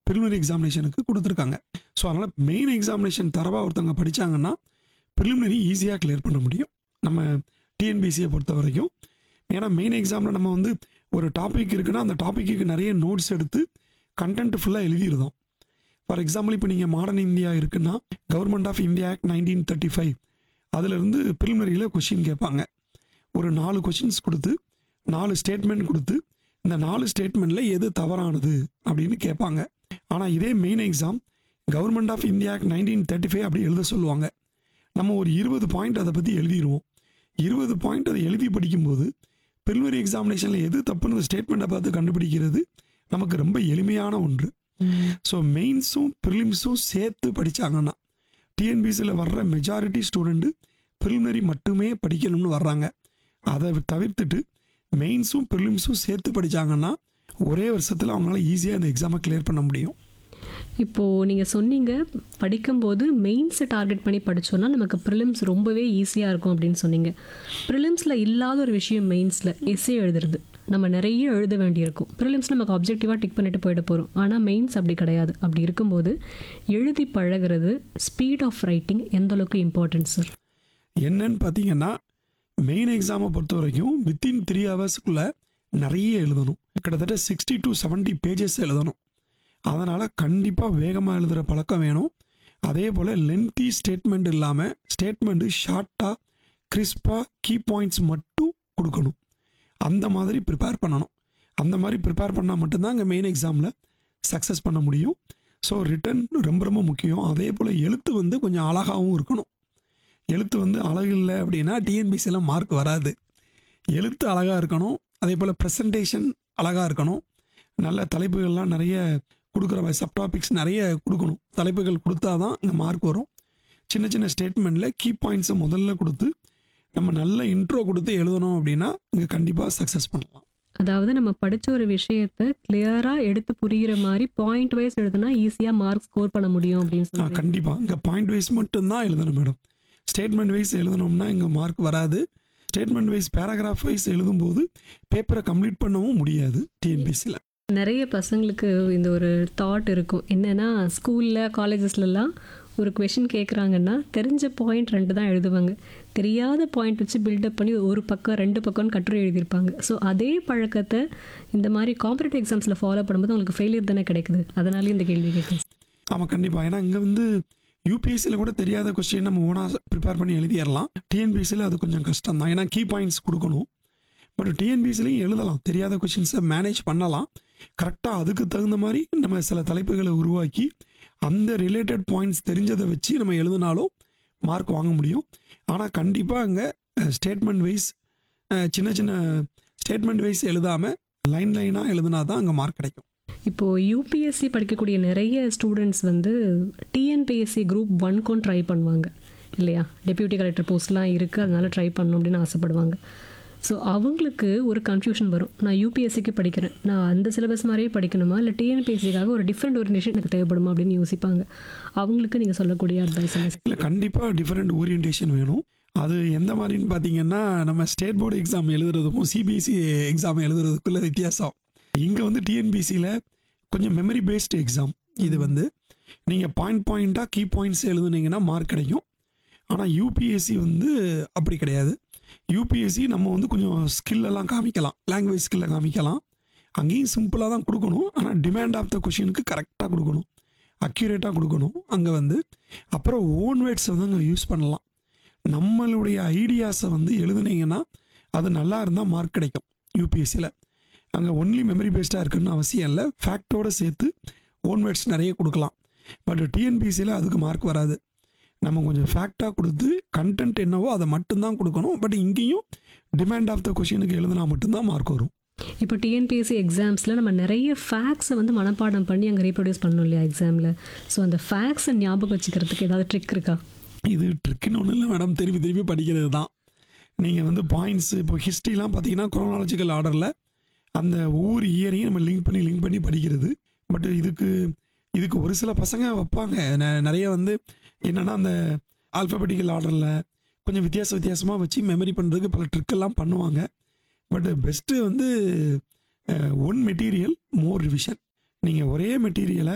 preliminary எக்ஸாமினேஷனுக்கு கொடுத்துருக்காங்க so அதனால் main examination தரவாக ஒருத்தவங்க படித்தாங்கன்னா ப்ரிலிமினரி ஈஸியாக கிளியர் பண்ண முடியும் நம்ம டிஎன்பிசியை பொறுத்த வரைக்கும் ஏன்னா மெயின் எக்ஸாமில் நம்ம வந்து ஒரு டாபிக் இருக்குன்னா அந்த டாப்பிக்கு நிறைய நோட்ஸ் எடுத்து கண்டென்ட் ஃபுல்லாக எழுதிருந்தோம் ஃபார் எக்ஸாம்பிள் இப்போ நீங்கள் மாடர்ன் இந்தியா இருக்குன்னா government of India act nineteen thirty five அதிலிருந்து ப்ரிலிமினரியில் கொஷின் கேட்பாங்க ஒரு நாலு கொஷின்ஸ் கொடுத்து நாலு ஸ்டேட்மெண்ட் கொடுத்து இந்த நாலு ஸ்டேட்மெண்ட்டில் எது தவறானது அப்படின்னு கேட்பாங்க ஆனால் இதே main exam government of India act nineteen thirty five அப்படி எழுத சொல்லுவாங்க நம்ம ஒரு இருபது பாயிண்ட் அதை பற்றி எழுதிடுவோம் இருபது பாயிண்ட் அதை எழுதி படிக்கும்போது ப்ரிலிமினரி எக்ஸாமினேஷனில் எது தப்புன்னு ஸ்டேட்மெண்ட்டை பார்த்து கண்டுபிடிக்கிறது நமக்கு ரொம்ப எளிமையான ஒன்று ஸோ மெயின்ஸும் ப்ரிலிம்ஸும் சேர்த்து படித்தாங்கன்னா டிஎன்பிசியில் வர்ற மெஜாரிட்டி ஸ்டூடெண்ட்டு ப்ரிலிமினரி மட்டுமே படிக்கணும்னு வர்றாங்க அதை தவிர்த்துட்டு மெயின்ஸும் ப்ரிலிம்ஸும் சேர்த்து படித்தாங்கன்னா ஒரே வருஷத்தில் அவங்களால ஈஸியாக அந்த எக்ஸாமை கிளியர் பண்ண முடியும் இப்போது நீங்கள் சொன்னீங்க படிக்கும்போது மெயின்ஸை டார்கெட் பண்ணி படித்தோன்னா நமக்கு ப்ரிலிம்ஸ் ரொம்பவே ஈஸியாக இருக்கும் அப்படின்னு சொன்னீங்க ப்ரிலிம்ஸில் இல்லாத ஒரு விஷயம் மெயின்ஸில் எஸ்ஸே எழுதுறது நம்ம நிறைய எழுத வேண்டியிருக்கும் ப்ரிலிம்ஸ் நமக்கு அப்ஜெக்டிவாக டிக் பண்ணிட்டு போயிட போகிறோம் ஆனால் மெயின்ஸ் அப்படி கிடையாது அப்படி இருக்கும்போது எழுதி பழகிறது ஸ்பீட் ஆஃப் ரைட்டிங் எந்த அளவுக்கு இம்பார்ட்டன்ட் சார் என்னன்னு பார்த்தீங்கன்னா மெயின் எக்ஸாமை பொறுத்த வரைக்கும் வித்தின் த்ரீ ஹவர்ஸ்க்குள்ளே நிறைய எழுதணும் கிட்டத்தட்ட சிக்ஸ்டி டு 70 பேஜஸ் எழுதணும் அதனால் கண்டிப்பாக வேகமாக எழுதுகிற பழக்கம் வேணும் அதே போல் லென்த்தி ஸ்டேட்மெண்ட் இல்லாமல் ஸ்டேட்மெண்ட்டு ஷார்ட்டாக கிறிஸ்பாக கீ பாயிண்ட்ஸ் மட்டும் கொடுக்கணும் அந்த மாதிரி ப்ரிப்பேர் பண்ணணும் அந்த மாதிரி ப்ரிப்பேர் பண்ணால் மட்டும்தான் இங்கே மெயின் எக்ஸாமில் சக்ஸஸ் பண்ண முடியும் ஸோ ரிட்டன் ரொம்ப ரொம்ப முக்கியம் அதே போல் எழுத்து வந்து கொஞ்சம் அழகாகவும் இருக்கணும் எழுத்து வந்து அழகு இல்லை அப்படின்னா டிஎன்பிசியில் மார்க் வராது எழுத்து அழகாக இருக்கணும் அதே போல் ப்ரெசன்டேஷன் அழகாக இருக்கணும் நல்ல தலைப்புகள்லாம் நிறைய கொடுக்குற சப்டாபிக்ஸ் நிறைய கொடுக்கணும் தலைப்புகள் கொடுத்தா தான் இங்கே மார்க் வரும் சின்ன சின்ன ஸ்டேட்மெண்ட்டில் கீ பாயிண்ட்ஸை முதல்ல கொடுத்து நம்ம நல்ல இன்ட்ரோ கொடுத்து எழுதணும் அப்படின்னா இங்கே கண்டிப்பாக சக்ஸஸ் பண்ணலாம் அதாவது நம்ம படிச்ச ஒரு விஷயத்தை கிளியராக எடுத்து புரிகிற மாதிரி பாயிண்ட் வைஸ் எழுதுனா ஈஸியாக மார்க் ஸ்கோர் பண்ண முடியும் அப்படின்னு ஆ சொல்லுங்க கண்டிப்பாக இங்கே பாயிண்ட் வைஸ் மட்டும்தான் எழுதணும் மேடம் ஸ்டேட்மெண்ட் வைஸ் எழுதணும்னா இங்கே மார்க் வராது ஸ்டேட்மெண்ட் வைஸ் பேராகிராஃப் வைஸ் எழுதும்போது பேப்பரை கம்ப்ளீட் பண்ணவும் முடியாது டிஎன்பிசியில் நிறைய பசங்களுக்கு இந்த ஒரு தாட் இருக்கும் என்னன்னா ஸ்கூலில் காலேஜஸ்லலாம் ஒரு கொஷின் கேட்குறாங்கன்னா தெரிஞ்ச பாயிண்ட் ரெண்டு தான் எழுதுவாங்க தெரியாத பாயிண்ட் வச்சு பில்டப் பண்ணி ஒரு பக்கம் ரெண்டு பக்கம்னு கட்டுரை எழுதியிருப்பாங்க ஸோ அதே பழக்கத்தை இந்த மாதிரி காம்படிட்டிவ் எக்ஸாம்ஸில் ஃபாலோ பண்ணும்போது உங்களுக்கு ஃபெயிலியர் தானே கிடைக்குது அதனாலேயும் இந்த கேள்வி கேட்குறேன் ஆமாம் கண்டிப்பாக ஏன்னா இங்கே வந்து யூபிஎஸ்சியில் கூட தெரியாத கொஸ்டின் நம்ம ஓனாக ப்ரிப்பேர் பண்ணி எழுதிடலாம் டிஎன்பிசியில் அது கொஞ்சம் கஷ்டம் தான் ஏன்னா கீ பாயிண்ட்ஸ் கொடுக்கணும் பட் டிஎன்பிசிலையும் எழுதலாம் தெரியாத கொஷின்ஸை மேனேஜ் பண்ணலாம் கரெக்டாக அதுக்கு தகுந்த மாதிரி நம்ம சில தலைப்புகளை உருவாக்கி அந்த ரிலேட்டட் பாயிண்ட்ஸ் தெரிஞ்சதை வச்சு நம்ம எழுதினாலும் மார்க் வாங்க முடியும் ஆனால் கண்டிப்பாக அங்கே ஸ்டேட்மெண்ட் வைஸ் சின்ன சின்ன ஸ்டேட்மெண்ட் வைஸ் எழுதாமல் லைன் லைனாக எழுதுனா தான் அங்கே மார்க் கிடைக்கும் இப்போது யூபிஎஸ்சி படிக்கக்கூடிய நிறைய ஸ்டூடெண்ட்ஸ் வந்து டிஎன்பிஎஸ்சி குரூப் ஒன்க்கும் ட்ரை பண்ணுவாங்க இல்லையா டெப்யூட்டி கலெக்டர் போஸ்ட்லாம் இருக்குது அதனால ட்ரை பண்ணணும் அப்படின்னு ஆசைப்படுவாங்க ஸோ அவங்களுக்கு ஒரு கன்ஃபியூஷன் வரும் நான் யூபிஎஸ்சிக்கு படிக்கிறேன் நான் அந்த சிலபஸ் மாதிரியே படிக்கணுமா இல்லை டிஎன்பிஎஸ்சிக்காக ஒரு டிஃப்ரெண்ட் ஓரியன்டேஷன் எனக்கு தேவைப்படுமா அப்படின்னு யோசிப்பாங்க அவங்களுக்கு நீங்கள் சொல்லக்கூடிய அட்வைஸ் என்ன இல்லை கண்டிப்பாக டிஃப்ரெண்ட் ஓரியன்டேஷன் வேணும் அது எந்த மாதிரின்னு பார்த்தீங்கன்னா நம்ம ஸ்டேட் போர்டு எக்ஸாம் எழுதுறதுக்கும் சிபிஎஸ்சி எக்ஸாம் எழுதுறதுக்குள்ள வித்தியாசம் இங்கே வந்து டிஎன்பிசியில் கொஞ்சம் மெமரி பேஸ்டு எக்ஸாம் இது வந்து நீங்கள் பாயிண்ட் பாயிண்ட்டாக கீ பாயிண்ட்ஸ் எழுதுனீங்கன்னா மார்க் கிடைக்கும் ஆனால் யூபிஎஸ்சி வந்து அப்படி கிடையாது யூபிஎஸ்சி நம்ம வந்து கொஞ்சம் skill எல்லாம் காமிக்கலாம் லாங்குவேஜ் ஸ்கில்லை காமிக்கலாம் அங்கேயும் சிம்பிளாக தான் கொடுக்கணும் ஆனால் டிமாண்ட் ஆஃப் த கொஷினுக்கு கரெக்டாக கொடுக்கணும் அக்யூரேட்டாக கொடுக்கணும் அங்கே வந்து அப்புறம் ஓன் வேர்ட்ஸை வந்து அங்கே யூஸ் பண்ணலாம் நம்மளுடைய ஐடியாஸை வந்து எழுதுனீங்கன்னா அது நல்லா இருந்தால் மார்க் கிடைக்கும் யூபிஎஸ்சியில் அங்கே ஒன்லி மெமரி பேஸ்டாக இருக்குன்னு அவசியம் இல்லை ஃபேக்டோடு சேர்த்து ஓன் வேர்ட்ஸ் நிறைய கொடுக்கலாம் பட் டிஎன்பிசியில் அதுக்கு மார்க் வராது நம்ம கொஞ்சம் ஃபேக்டாக கொடுத்து கண்டென்ட் என்னவோ அதை மட்டும்தான் கொடுக்கணும் பட் இங்கேயும் டிமாண்ட் ஆஃப் த கொஷினுக்கு எழுதினா மட்டும்தான் மார்க் வரும் இப்போ டிஎன்பிஎஸ்சி எக்ஸாம்ஸில் நம்ம நிறைய ஃபேக்ஸை வந்து மனப்பாடம் பண்ணி அங்கே ரீப்ரொடியூஸ் பண்ணணும் இல்லையா எக்ஸாமில் ஸோ அந்த ஃபேக்ஸை ஞாபகம் வச்சுக்கிறதுக்கு ஏதாவது ட்ரிக் இருக்கா இது ட்ரிக்குன்னு ஒன்றும் இல்லை மேடம் திருப்பி திருப்பி படிக்கிறது தான் நீங்கள் வந்து பாயிண்ட்ஸ் இப்போ ஹிஸ்ட்ரிலாம் பார்த்தீங்கன்னா குரோனாலஜிக்கல் ஆர்டரில் அந்த ஒவ்வொரு இயரையும் நம்ம லிங்க் பண்ணி லிங்க் பண்ணி படிக்கிறது பட் இதுக்கு இதுக்கு ஒரு சில பசங்க வைப்பாங்க ந- நிறைய வந்து என்னென்னா அந்த ஆல்ஃபபெட்டிக்கல் ஆர்டரில் கொஞ்சம் வித்தியாச வித்தியாசமாக வச்சு மெமரி பண்ணுறதுக்கு பல ட்ரிக்கெல்லாம் பண்ணுவாங்க பட் பெஸ்ட்டு வந்து ஒன் மெட்டீரியல் மோர் ரிவிஷன் நீங்கள் ஒரே மெட்டீரியலை